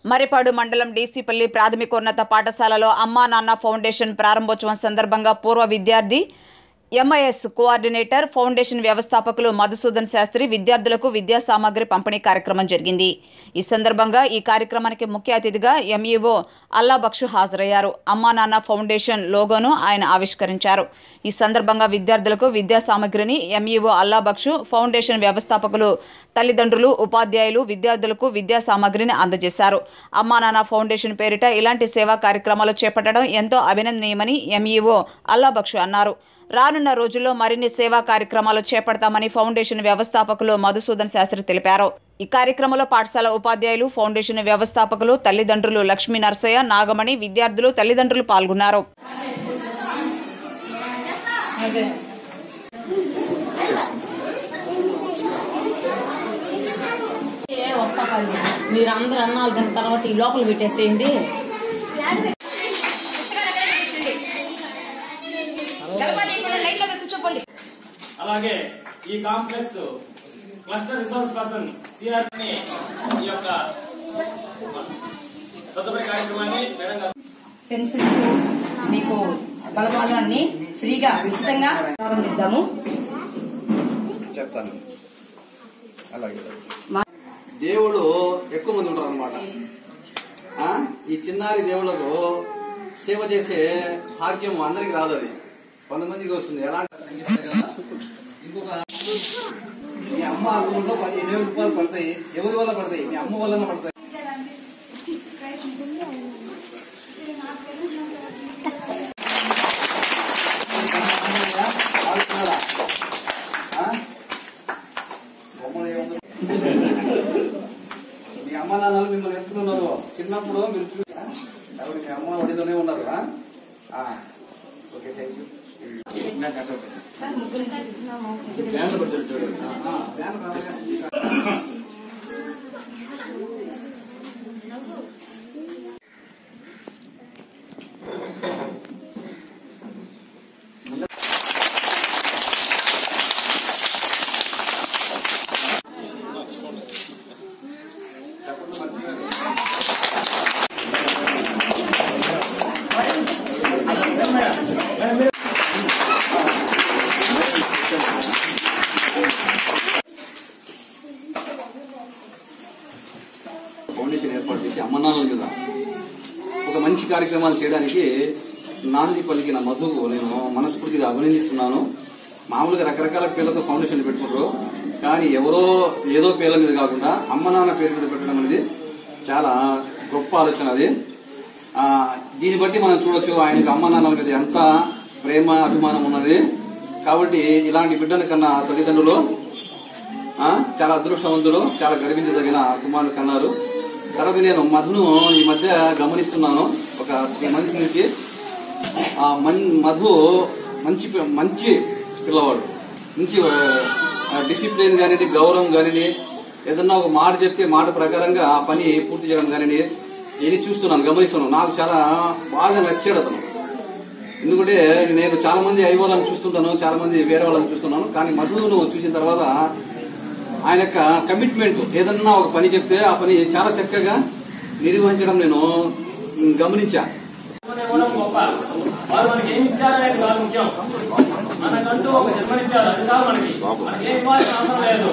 మరిపాడు మండలం డీసీపల్లి ప్రాథమికోన్నత పాఠశాలలో అమ్మా నాన్న ఫౌండేషన్ ప్రారంభోత్సవం సందర్భంగా పూర్వ విద్యార్థి ఎంఐఎస్ కోఆర్డినేటర్ ఫౌండేషన్ వ్యవస్థాపకులు మధుసూదన్ శాస్త్రి విద్యార్థులకు విద్యా సామాగ్రి పంపిణీ కార్యక్రమం జరిగింది ఈ సందర్భంగా ఈ కార్యక్రమానికి ముఖ్య అతిథిగా ఎంఈఓ అల్లాబక్షు హాజరయ్యారు అమ్మా నాన్న ఫౌండేషన్ లోగోను ఆయన ఆవిష్కరించారు ఈ సందర్భంగా విద్యార్థులకు విద్యా సామాగ్రిని ఎంఈఓ అల్లాబక్షు ఫౌండేషన్ వ్యవస్థాపకులు తల్లిదండ్రులు ఉపాధ్యాయులు విద్యార్థులకు విద్యా సామాగ్రిని అందజేశారు అమ్మా నాన్న ఫౌండేషన్ పేరిట ఇలాంటి సేవా కార్యక్రమాలు చేపట్టడం ఎంతో అభినందనీయమని ఎంఈఓ అల్లాబక్షు అన్నారు రానున్న రోజుల్లో మరిన్ని సేవా కార్యక్రమాలు చేపడతామని ఫౌండేషన్ వ్యవస్థాపకులు మధుసూదన్ శాస్త్రి తెలిపారు ఈ కార్యక్రమంలో పాఠశాల ఉపాధ్యాయులు ఫౌండేషన్ వ్యవస్థాపకులు తల్లిదండ్రులు లక్ష్మీ నరసయ్య నాగమణి విద్యార్థులు తల్లిదండ్రులు పాల్గొన్నారు ఏ వస్తా కాదు మీరు అందరు అన్నాలు తిన్న తర్వాత ఈ లోపల పెట్టేసేయండి అలాగే ఈ complex cluster resource person CR ని ఈ యొక్క తదుపరి కార్యక్రమాన్ని మేడం గారు పెన్సిల్స్ మీకు బలపాలన్నీ ఫ్రీగా ఉచితంగా ప్రారంభిద్దాము చెప్తాను అలాగే దేవుడు ఎక్కువ మంది ఉంటారు అనమాట ఈ చిన్నారి దేవుళ్ళకు సేవ చేసే భాగ్యం అందరికి రాదు అది కొంతమందికి వస్తుంది ఎలాంటి ఇంకొక మీ అమ్మ అకౌంట్లో పది ఇరవై రూపాయలు పడతాయి ఎవరి వల్ల పడతాయి మీ అమ్మ వల్ల పడతాయి ఆలోచనలా? ఆ? బొమ్మలు ఏముంది? మీ అమ్మ నాన్నలు మిమ్మల్ని ఎత్తుకున్నారు చిన్నప్పుడు మీరు చూ ఎవరు మీ అమ్మ ఒడిలోనే ఉన్నారు ఆ? ఆ. ఓకే థ్యాంక్ యూ ఆ, వ్యాన్ రావాలి. ఫౌండేషన్ ఏర్పాటు చేసి అమ్మనాన్నలు కదా ఒక మంచి కార్యక్రమాలు చేయడానికి నాంది పలికిన మధువు నేను మనస్ఫూర్తిగా అభినందిస్తున్నాను మామూలుగా రకరకాల పేర్లతో ఫౌండేషన్ పెట్టుకుంటారు కానీ ఎవరో ఏదో పేర్ల మీద కాకుండా అమ్మ నాన్న పేరు మీద పెట్టడం అనేది చాలా గొప్ప ఆలోచన అది ఆ, దీన్ని బట్టి మనం చూడొచ్చు ఆయనకి అమ్మ నాన్నల మీద ఎంత ప్రేమ అభిమానం ఉన్నది కాబట్టి ఇలాంటి బిడ్డల కన్నా తల్లిదండ్రులు ఆ, చాలా అదృష్టవంతులు చాలా గర్వించదగిన కుమారుడు కన్నారు తర్వాత నేను మధును ఈ మధ్య గమనిస్తున్నాను ఒక త్రీ మంత్స్ నుంచి ఆ మన్ మధు మంచి పి- మంచి పిల్లవాడు మంచి డిసిప్లిన్ కానివ్వండి గౌరవం కానివ్వండి ఏదన్నా ఒక మాట చెప్తే మాట ప్రకారంగా ఆ పని పూర్తి చేయడం కానివ్వండి ఇది చూస్తున్నాను గమనిస్తున్నాను నాకు చాలా బాగా నచ్చాడు అతను ఎందుకంటే నేను చాలా మంది ఐ వాళ్ళని చూస్తుంటాను చాలా మంది వేరే వాళ్ళని చూస్తున్నాను కానీ మధును చూసిన తర్వాత ఆయన యొక్క కమిట్మెంట్ ఏదన్నా ఒక పని చెప్తే ఆ పని చాలా చక్కగా నిర్వహించడం నేను గమనించా ఇవ్వడం గొప్ప వారు మనకి ఏమి ఇచ్చారనేది కాదు ముఖ్యం మనకంటూ ఒక జన్మనిచ్చారు అది చాలు మనకి మనకి ఏం ఇవ్వాల్సిన అవసరం లేదు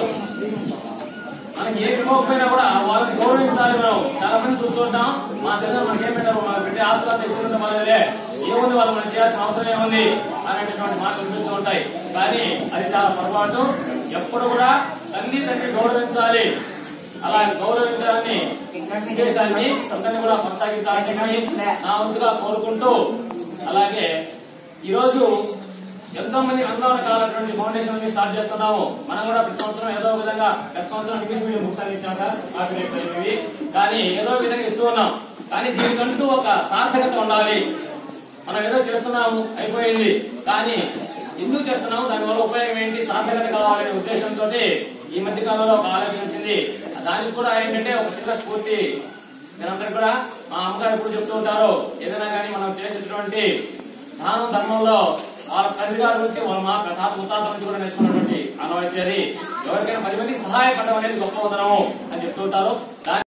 మనకి ఏమి ఇవ్వకపోయినా కూడా వాళ్ళని గౌరవించాలి మనం చాలా మంది చూస్తుంటాం మా దగ్గర మనకి ఏం పెట్టారు మనకి పెట్టే ఆస్తులు తెచ్చుకుంటే మనదే ఏముంది వాళ్ళు మనం చేయాల్సిన అవసరం ఏముంది అనేటటువంటి మాటలు వినిపిస్తూ ఉంటాయి కానీ అది చాలా పొరపాటు ఎప్పుడు కూడా తల్లి తండ్రి గౌరవించాలి అలా గౌరవించాలని ఉద్దేశాన్ని అందరినీ కూడా కొనసాగించాలని నా వంతుగా కోరుకుంటూ అలాగే ఈరోజు ఎంతో మంది ఎన్నో రకాలైనటువంటి ఫౌండేషన్ స్టార్ట్ చేస్తున్నాము మనం కూడా ప్రతి సంవత్సరం ఏదో ఒక విధంగా గత సంవత్సరం ఇంగ్లీష్ మీడియం బుక్స్ అని ఇచ్చాక కాపీరైట్ ఇవి కానీ ఏదో ఒక విధంగా ఇస్తూ ఉన్నాం కానీ దీనికంటూ ఒక సార్థకత ఉండాలి మనం ఏదో చేస్తున్నాము అయిపోయింది కానీ ఎందుకు చేస్తున్నాము దానివల్ల ఉపయోగం ఏంటి సార్థకత కావాలనే ఉద్దేశంతో ఈ మధ్య కాలంలో ఒక ఆలోచన వచ్చింది దానికి కూడా ఏంటంటే ఒక చిన్న స్ఫూర్తి మీరందరూ కూడా మా అమ్మగారు ఎప్పుడు చెప్తూ ఉంటారు ఏదైనా కానీ మనం చేసేటటువంటి దానం ధర్మంలో వాళ్ళ తండ్రి గారి నుంచి వాళ్ళ మా తాత ముత్తాత నుంచి కూడా నేర్చుకున్నటువంటి ఆనవాయితీ అది ఎవరికైనా పది మందికి సహాయపడడం అనేది గొప్ప ఉదరము అని చెప్తూ ఉంటారు దాని